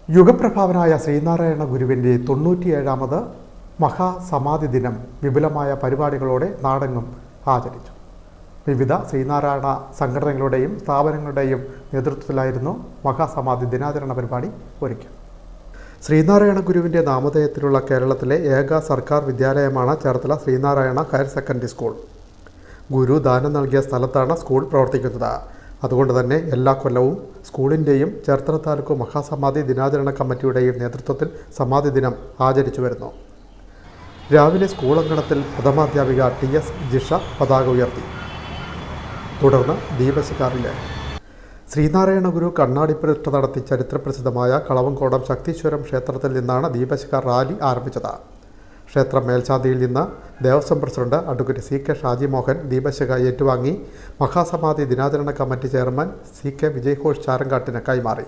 യുഗപ്രഭാവനായ ശ്രീനാരായണ ഗുരുവിൻ്റെ തൊണ്ണൂറ്റിയേഴാമത് മഹാസമാധി ദിനം വിപുലമായ പരിപാടികളോടെ നാടെങ്ങും ആചരിച്ചു വിവിധ ശ്രീനാരായണ സംഘടനകളുടെയും സ്ഥാപനങ്ങളുടെയും നേതൃത്വത്തിലായിരുന്നു മഹാസമാധി ദിനാചരണ പരിപാടി ഒരുക്കി ശ്രീനാരായണ ഗുരുവിൻ്റെ നാമധേയത്തിലുള്ള കേരളത്തിലെ ഏക സർക്കാർ വിദ്യാലയമാണ് Cherthala Sreenarayana higher secondary school ഗുരു ദാനം നൽകിയ സ്ഥലത്താണ് സ്കൂൾ പ്രവർത്തിക്കുന്നത് അതുകൊണ്ട് തന്നെ എല്ലാ കൊല്ലവും സ്കൂളിൻ്റെയും ചേർത്തല താലൂക്ക് മഹാസമാധി ദിനാചരണ കമ്മിറ്റിയുടെയും നേതൃത്വത്തിൽ സമാധി ദിനം ആചരിച്ചു വരുന്നു രാവിലെ സ്കൂൾ അങ്കണത്തിൽ പ്രഥമാധ്യാപിക ടി എസ് ജിഷ പതാക ഉയർത്തി തുടർന്ന് ദീപശിഖാറിലെ ശ്രീനാരായണ ഗുരു കണ്ണാടിപ്പുരട്ട് നടത്തി ചരിത്രപ്രസിദ്ധമായ കളവങ്കോടം ശക്തീശ്വരം ക്ഷേത്രത്തിൽ നിന്നാണ് ദീപശിഖ റാലി ആരംഭിച്ചത് ക്ഷേത്ര മേൽശാന്തിയിൽ നിന്ന് Devaswom president advocate C K Shaji Mohan ദീപശിഖ ഏറ്റുവാങ്ങി മഹാസമാധി ദിനാചരണ കമ്മിറ്റി ചെയർമാൻ സി കെ വിജയഘോഷ് ചാരങ്കാട്ടിന് കൈമാറി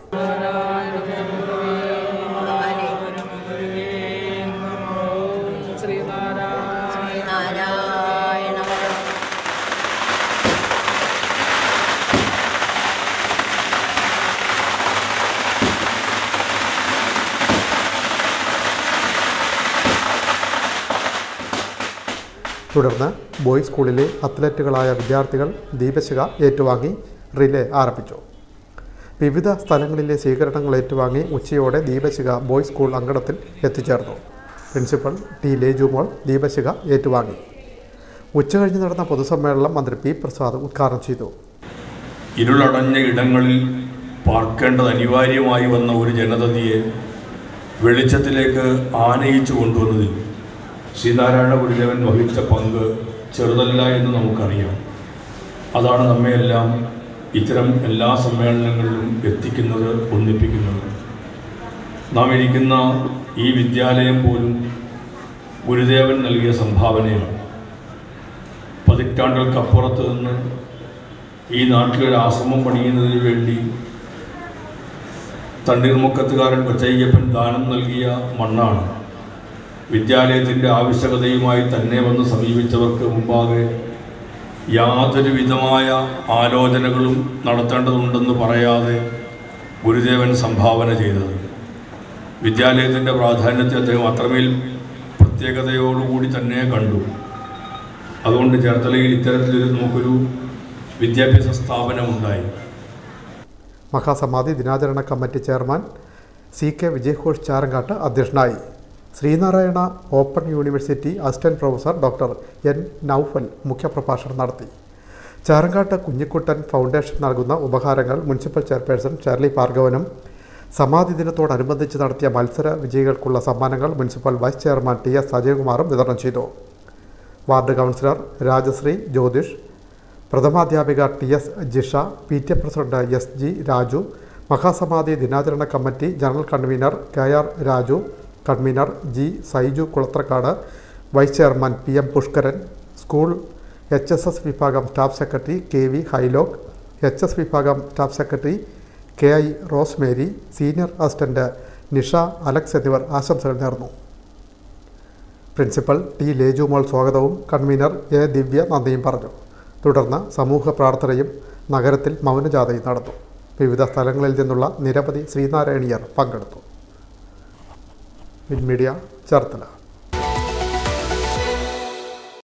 ശ്രീനാരായണ തുടർന്ന് ബോയ്സ് സ്കൂളിലെ അത്ലറ്റുകളായ വിദ്യാർത്ഥികൾ ദീപശിഖ ഏറ്റുവാങ്ങി റിലേ ആരംഭിച്ചു വിവിധ സ്ഥലങ്ങളിലെ സ്വീകരണങ്ങൾ ഏറ്റുവാങ്ങി ഉച്ചയോടെ ദീപശിഖ ബോയ്സ് സ്കൂൾ അങ്കണത്തിൽ എത്തിച്ചേർന്നു പ്രിൻസിപ്പൽ ടി ലേജുമോൾ ദീപശിഖ ഏറ്റുവാങ്ങി ഉച്ചകഴിഞ്ഞ് നടന്ന പൊതുസമ്മേളനം മന്ത്രി പി പ്രസാദ് ഉദ്ഘാടനം ചെയ്തു ഇരുളടഞ്ഞ ഇടങ്ങളിൽ പാർക്കേണ്ടത് അനിവാര്യമായി വന്ന ഒരു ജനതയെ വെളിച്ചത്തിലേക്ക് ആനയിച്ചു കൊണ്ടുവന്നതിൽ ശ്രീനാരായണ ഗുരുദേവൻ വഹിച്ച പങ്ക് ചെറുതല്ല എന്ന് നമുക്കറിയാം അതാണ് നമ്മയെല്ലാം ഇത്തരം എല്ലാ സമ്മേളനങ്ങളിലും എത്തിക്കുന്നത് ഒന്നിപ്പിക്കുന്നത് നാം ഇരിക്കുന്ന ഈ വിദ്യാലയം പോലും ഗുരുദേവൻ നൽകിയ സംഭാവനയാണ് പതിറ്റാണ്ടുകൾക്കപ്പുറത്ത് നിന്ന് ഈ നാട്ടിലൊരു ആശ്രമം പണിയുന്നതിന് വേണ്ടി തണ്ണീർമുക്കത്തുകാരൻ കൊച്ചയ്യപ്പൻ ദാനം നൽകിയ മണ്ണാണ് വിദ്യാലയത്തിൻ്റെ ആവശ്യകതയുമായി തന്നെ വന്ന് സമീപിച്ചവർക്ക് മുമ്പാകെ യാതൊരു വിധമായ ആലോചനകളും നടത്തേണ്ടതുണ്ടെന്ന് പറയാതെ ഗുരുദേവൻ സംഭാവന ചെയ്തത് വിദ്യാലയത്തിൻ്റെ പ്രാധാന്യത്തെ അദ്ദേഹം അത്രമേൽ പ്രത്യേകതയോടുകൂടി തന്നെ കണ്ടു അതുകൊണ്ട് ചേർത്തലയിൽ ഇത്തരത്തിലൊരു നമുക്കൊരു വിദ്യാഭ്യാസ സ്ഥാപനമുണ്ടായി മഹാസമാധി ദിനാചരണ കമ്മിറ്റി ചെയർമാൻ സി കെ വിജയഘോഷ് ചാരങ്കാട്ട് അധ്യക്ഷനായി Sreenarayana open university assistant professor doctor N Noufal മുഖ്യപ്രഭാഷണം നടത്തി ചാരങ്കാട്ട് കുഞ്ഞിക്കുട്ടൻ ഫൗണ്ടേഷൻ നൽകുന്ന ഉപഹാരങ്ങൾ മുനിസിപ്പൽ ചെയർപേഴ്സൺ ഷെർലി ഭാർഗവനും സമാധി ദിനത്തോടനുബന്ധിച്ച് നടത്തിയ മത്സര വിജയികൾക്കുള്ള സമ്മാനങ്ങൾ municipal vice chairman T S അജയകുമാറും വിതരണം ചെയ്തു വാർഡ് കൗൺസിലർ രാജശ്രീ ജ്യോതിഷ് പ്രഥമാധ്യാപിക T S Jisha P T A president S G Raju മഹാസമാധി ദിനാചരണ committee general convener K R Raju convener G Saiju കുളത്രക്കാട് vice chairman P M Pushkaran school H S S വിഭാഗം സ്റ്റാഫ് സെക്രട്ടറി കെ വി ഹൈലോക്ക് H S വിഭാഗം staff secretary K I Rosemary senior assistant Nisha Alex എന്നിവർ ആശംസകൾ നേർന്നു principal T ലേജുമോൾ സ്വാഗതവും convener A ദിവ്യ നന്ദിയും പറഞ്ഞു തുടർന്ന് സമൂഹ പ്രാർത്ഥനയും നഗരത്തിൽ മൗനജാഥയും നടന്നു വിവിധ സ്ഥലങ്ങളിൽ നിന്നുള്ള നിരവധി ശ്രീനാരായണീയർ പങ്കെടുത്തു മീഡിയ ചേർത്തല